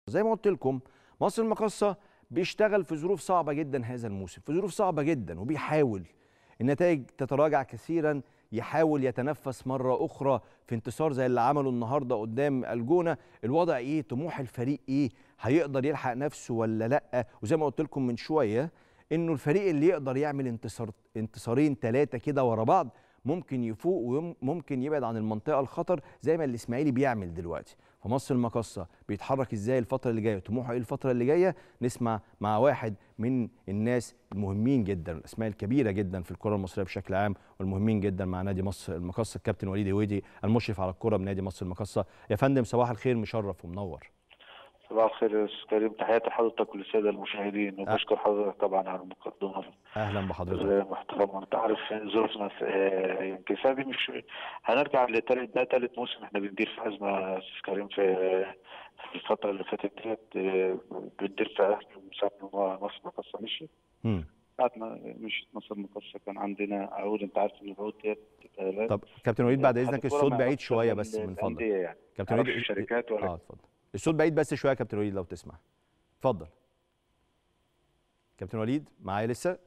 زي ما قلت لكم مصر المقاصة بيشتغل في ظروف صعبة جدا هذا الموسم في ظروف صعبة جدا وبيحاول النتائج تتراجع كثيرا يحاول يتنفس مرة أخرى في انتصار زي اللي عمله النهاردة قدام الجونة الوضع إيه طموح الفريق إيه هيقدر يلحق نفسه ولا لأ وزي ما قلت لكم من شوية إنه الفريق اللي يقدر يعمل انتصار انتصارين ثلاثة كده ورا بعض ممكن يفوق وممكن يبعد عن المنطقة الخطر زي ما الإسماعيلي بيعمل دلوقتي فمصر المقصة بيتحرك ازاي الفترة اللي جاية طموحه ايه الفترة اللي جاية نسمع مع واحد من الناس المهمين جدا الاسماء الكبيرة جدا في الكرة المصرية بشكل عام والمهمين جدا مع نادي مصر المقصة الكابتن وليد هويدي المشرف على الكرة بنادي مصر المقصة يا فندم صباح الخير مشرف ومنور صباح الخير يا استاذ كريم تحياتي لحضرتك وللساده المشاهدين وبشكر حضرتك طبعا على المقدمه اهلا بحضرتك محترم انت عارف ظروفنا يمكن دي مش هنرجع لثالث ده ثالث موسم احنا بندير في ازمه يا استاذ كريم في في الفتره اللي فاتت ديت بندير في ازمه من ساعه ما مصر المقصه مشي ساعة ما مشيت مصر المقصه كان عندنا عقود انت عارف ان العقود ديت طب كابتن وليد بعد اذنك الصوت بعيد شويه بس من فضلك يعني. كابتن وليد الشركات ولا اه اتفضل الصوت بعيد بس شويه يا كابتن وليد لو تسمع اتفضل كابتن وليد معايا لسه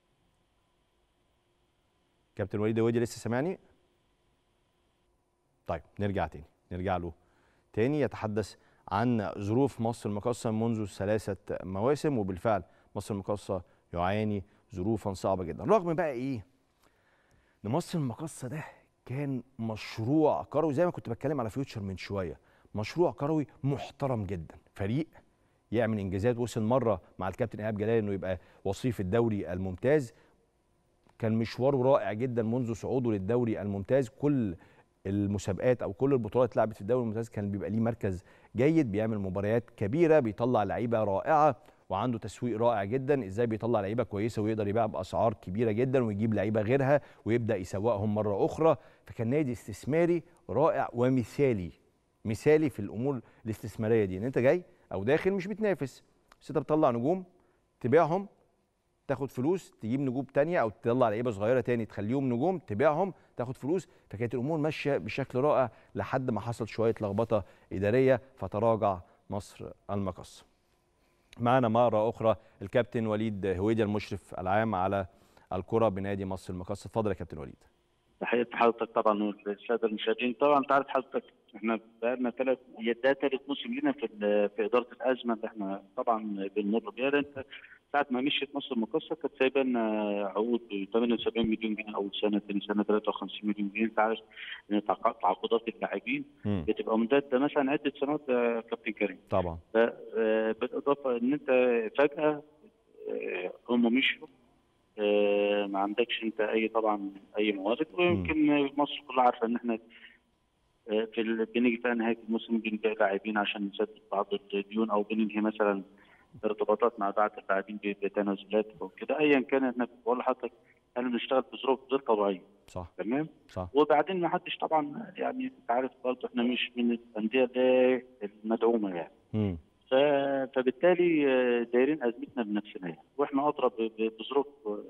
كابتن وليد ودي لسه سامعني طيب نرجع تاني نرجع له تاني يتحدث عن ظروف مصر المقاصة منذ ثلاثة مواسم وبالفعل مصر المقاصة يعاني ظروفا صعبة جدا رغم بقى ايه ان مصر المقاصة ده كان مشروع كروي زي ما كنت بتكلم على فيوتشر من شويه مشروع كروي محترم جدا فريق يعمل انجازات وصل مره مع الكابتن ايهاب جلال انه يبقى وصيف الدوري الممتاز كان مشواره رائع جدا منذ صعوده للدوري الممتاز كل المسابقات او كل البطولات اللي اتلعبت في الدوري الممتاز كان بيبقى ليه مركز جيد بيعمل مباريات كبيره بيطلع لعيبه رائعه وعنده تسويق رائع جدا ازاي بيطلع لعيبه كويسه ويقدر يبيع باسعار كبيره جدا ويجيب لعيبه غيرها ويبدا يسوقهم مره اخرى فكان نادي استثماري رائع ومثالي مثالي في الامور الاستثماريه دي ان انت جاي او داخل مش بتنافس بس انت بتطلع نجوم تبيعهم تاخد فلوس تجيب نجوم تانية او تطلع لعيبه صغيره تاني تخليهم نجوم تبيعهم تاخد فلوس فكانت الامور ماشيه بشكل رائع لحد ما حصل شويه لخبطه اداريه فتراجع مصر المقص. معنا مره اخرى الكابتن وليد هويدي المشرف العام على الكره بنادي مصر المقص اتفضل يا كابتن وليد. تحياتي حضرتك طبعا والساده المشاهدين طبعا انت عارف حضرتك احنا بقالنا ثلاث ده ثالث موسم لنا في في اداره الازمه اللي احنا طبعا بنمر بيها انت ساعه ما مشيت مصر المقاصه كانت سايبه لنا عقود ب 78 مليون جنيه اول سنه ثاني سنه 53 مليون جنيه انت عارف ان تعاقدات اللاعبين بتبقى ممتده مثلا عده سنوات يا كابتن كريم طبعا بالاضافه ان انت فجاه هم مشوا ما عندكش انت اي طبعا اي موارد ويمكن مصر كلها عارفه ان احنا في بنيجي في نهايه الموسم بنبيع لاعبين عشان نسدد بعض الديون او بننهي مثلا ارتباطات مع بعض اللاعبين بتنازلات او كده ايا كان احنا بقول لحضرتك احنا بنشتغل بظروف غير طبيعيه صح تمام صح وبعدين ما حدش طبعا يعني انت عارف برضه احنا مش من الانديه المدعومه يعني امم فبالتالي دايرين ازمتنا بنفسنا يعني واحنا اضرب بظروف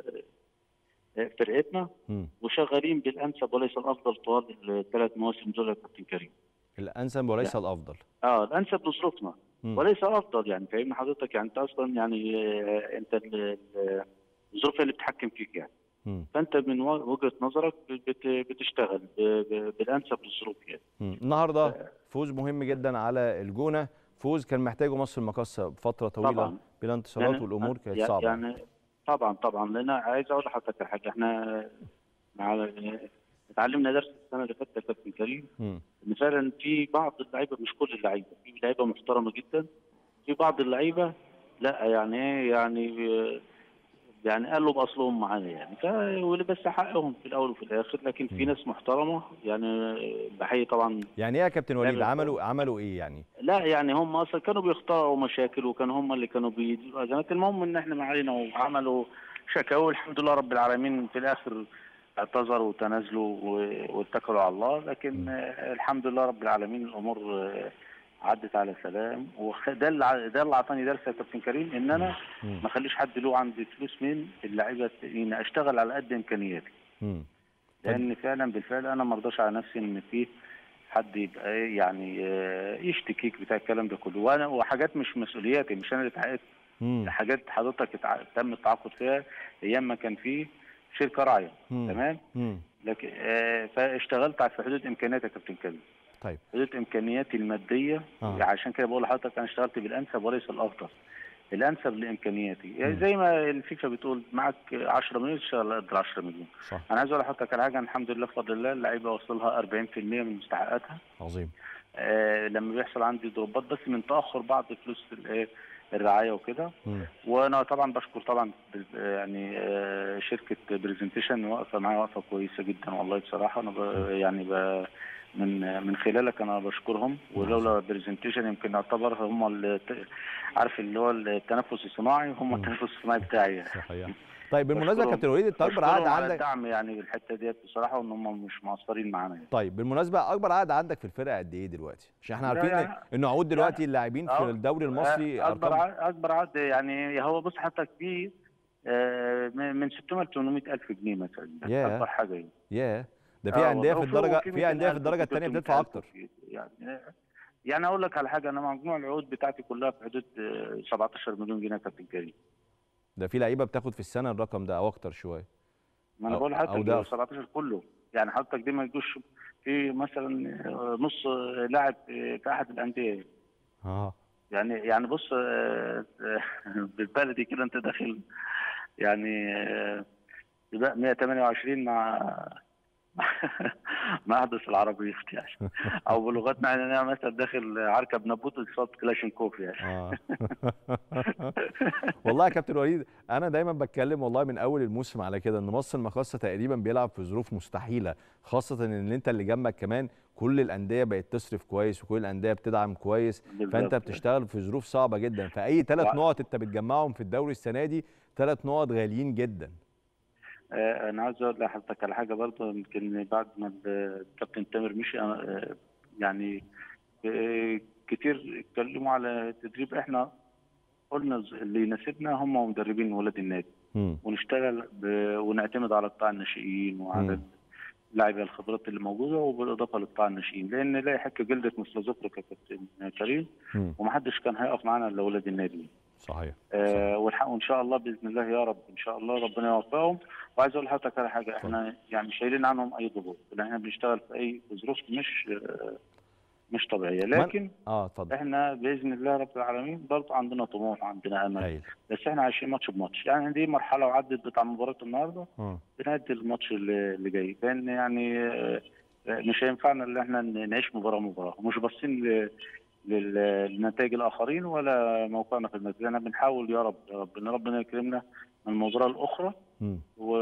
فرقتنا م. وشغالين بالانسب وليس الافضل طوال الثلاث مواسم دول يا كابتن كريم. الانسب وليس يعني. الافضل. اه الانسب لظروفنا وليس الافضل يعني فاهمني حضرتك يعني انت اصلا يعني آه انت الظروف اللي بتتحكم فيك يعني. م. فانت من وجهه نظرك بت بتشتغل بالانسب للظروف يعني. م. النهارده فوز مهم جدا على الجونه فوز كان محتاجه مصر المقاصه بفتره طويله طبعا. بلا انتصارات يعني والامور كانت يعني صعبه يعني طبعا طبعا لان عايز اقول لحضرتك حاجه احنا مع اتعلمنا درس السنه اللي فاتت يا كابتن كريم م. ان فعلا في بعض اللعيبه مش كل اللعيبه في لعيبه محترمه جدا في بعض اللعيبه لا يعني ايه يعني يعني قالوا باصلهم معانا يعني ف واللي بس حقهم في الاول وفي الاخر لكن في م. ناس محترمه يعني بحيي طبعا يعني ايه يا كابتن وليد لعبة- عملوا عملوا ايه يعني لا يعني هم اصلا كانوا بيختاروا مشاكل وكانوا هم اللي كانوا بيديروا ازمات المهم ان احنا معانا وعملوا شكاوى والحمد لله رب العالمين في الاخر اعتذروا وتنازلوا و- واتكلوا على الله لكن آه، الحمد لله رب العالمين الامور آه، عدت على سلام وده اللي ع- ده اللي اعطاني درس يا كابتن كريم ان انا مم. ما اخليش حد له عندي فلوس من اللعيبه ان اشتغل على قد امكانياتي مم. لان فعلا بالفعل انا ما ارضاش على نفسي ان في حد يبقى إيه يعني آه، يشتكيك بتاع الكلام ده كله وانا وحاجات مش مسؤولياتي مش انا اللي اتعاقدت مم. حاجات حضرتك اتع- تم التعاقد فيها ايام ما كان في شركه راعيه مم. تمام مم. لكن آه، فاشتغلت في حدود امكانياتي يا كابتن كريم طيب حدود امكانياتي الماديه آه. عشان كده بقول لحضرتك انا اشتغلت بالانسب وليس الافضل الانسب لامكانياتي يعني مم. زي ما الفيفا بتقول معك 10 مليون تشتغل قدر 10 مليون صح انا عايز اقول لحضرتك على حاجه الحمد لله بفضل الله اللعيبه وصلها 40% من مستحقاتها عظيم آه لما بيحصل عندي ضربات بس من تاخر بعض فلوس الايه الرعايه وكده مم. وانا طبعا بشكر طبعا بز- يعني آه، شركه برزنتيشن واقفه معايا وقفه كويسه جدا والله بصراحه انا ب- يعني ب من من خلالك انا بشكرهم ولولا برزنتيشن يمكن يعتبر هم اللي ت- عارف اللي هو التنفس الصناعي هم مم. التنفس الصناعي بتاعي يعني. صحيح طيب بالمناسبه يا بشكرهم- كابتن وليد انت اكبر عقد بشكرهم على عندك الدعم يعني بالحته ديت بصراحه وان هم مش مقصرين معانا يعني. طيب بالمناسبه اكبر عقد عندك في الفرقه قد ايه دلوقتي عشان احنا لا عارفين يعني- ان عقود دلوقتي اللاعبين في أه، الدوري المصري اكبر ارقام عقد اكبر عقد يعني هو بص حتى في آه، من من 600 ل 800 الف جنيه مثلا ده ياه. اكبر حاجه يعني. ياه ده في آه انديه في والله، وفي- الدرجه وفي في انديه في 200,000 الدرجه وفي الثانيه 300,000 بتدفع اكتر وفي- يعني يعني اقول لك على حاجه انا مجموع العقود بتاعتي كلها في حدود آه، 17 مليون جنيه يا كابتن كريم ده في لعيبه بتاخد في السنه الرقم ده او اكتر شويه ما انا أو- بقول أو حضرتك ده. ال 17 كله يعني حضرتك دي ما يجوش في مثلا آه، نص آه، لاعب في في احد الانديه اه يعني يعني بص آه، آه، بالبلدي كده انت داخل يعني آه، سباق 128 مع مع احدث العربيات يعني او بلغتنا يعني انا مثلا داخل عركه بنابوت قصاد كلاشينكوف يعني اه والله يا كابتن وليد انا دايما بتكلم والله من اول الموسم على كده ان مصر المقاصه تقريبا بيلعب في ظروف مستحيله خاصه ان انت اللي جنبك كمان كل الانديه بقت تصرف كويس وكل الانديه بتدعم كويس فانت بالظبط. بتشتغل في ظروف صعبه جدا فاي ثلاث وع- نقط انت بتجمعهم في الدوري السنه دي ثلاث نقط غاليين جدا آه، انا عايز اقول لحضرتك على حاجه برضه يمكن بعد ما الكابتن تامر مشي أنا، آه، يعني آه، كتير اتكلموا على تدريب احنا قلنا اللي يناسبنا هم مدربين ولاد النادي مم. ونشتغل ب... ونعتمد على قطاع الناشئين وعلى مم. اللاعبين الخبرات اللي موجوده وبالاضافه لقطاع الناشئين لان لا يحك جلده مثل زفرك يا كابتن كريم مم. ومحدش كان هيقف معانا الا ولاد النادي صحيح آه والحق وان شاء الله باذن الله يا رب ان شاء الله ربنا يوفقهم وعايز اقول لحضرتك على حاجه احنا يعني شايلين عنهم اي ضغوط لان احنا بنشتغل في اي ظروف مش آه مش طبيعيه لكن اه اتفضل احنا باذن الله رب العالمين برضه عندنا طموح وعندنا امل هايل بس احنا عايشين ماتش بماتش يعني دي مرحله وعدت بتاع مباراه النهارده مم. بنأدي الماتش اللي اللي جاي لان يعني آه، آه، مش هينفعنا ان احنا نعيش مباراه مباراه ومش باصين ل- لل- لنتائج الاخرين ولا موقعنا في المركز احنا بنحاول يا رب يا رب ان ربنا يكرمنا من المباراه الاخرى مم. و...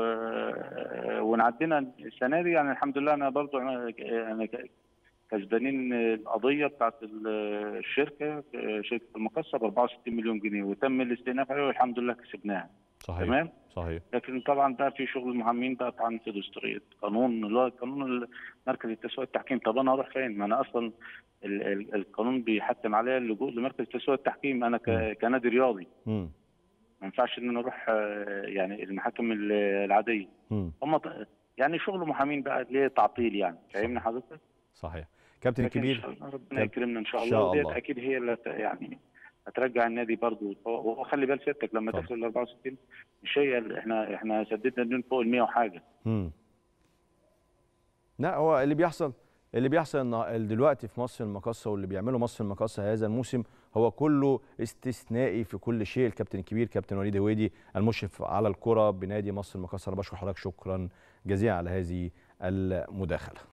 ونعدينا السنه دي يعني الحمد لله انا برضو انا أنا ك- كسبانين القضيه بتاعت ال- الشركه شركه المقصه ب 64 مليون جنيه وتم الاستئناف عليه والحمد لله كسبناها صحيح تمام صحيح لكن طبعا ده في شغل المحامين بقى طعن في دستوريه قانون اللي هو قانون مركز التسويق التحكيم طب انا اروح فين؟ ما انا اصلا ال- ال- القانون بيحتم عليا اللجوء لمركز تسويق التحكيم انا ك- مم. كنادي رياضي مم. ما ينفعش ان انا اروح آه، يعني المحاكم ال- العاديه مم. هم ط- يعني شغل محامين بقى ليه تعطيل يعني فاهمني حضرتك؟ صحيح كابتن لكن إن الكبير شاء الله ربنا كاب- يكرمنا ان شاء إن الله شاء وديت الله. اكيد هي اللي هت- يعني هترجع النادي برضه وهو خلي بال سيادتك لما طبعا. تدخل ال 64 مش هي ال- احنا احنا سددنا ديون فوق ال 100 وحاجه مم. لا هو اللي بيحصل اللي بيحصل إن دلوقتي في مصر المقاصه واللي بيعمله مصر المقاصه هذا الموسم هو كله استثنائي في كل شيء الكابتن الكبير كابتن وليد هويدي المشرف على الكره بنادي مصر المقاصه انا بشكر حضرتك شكرا جزيلا على هذه المداخله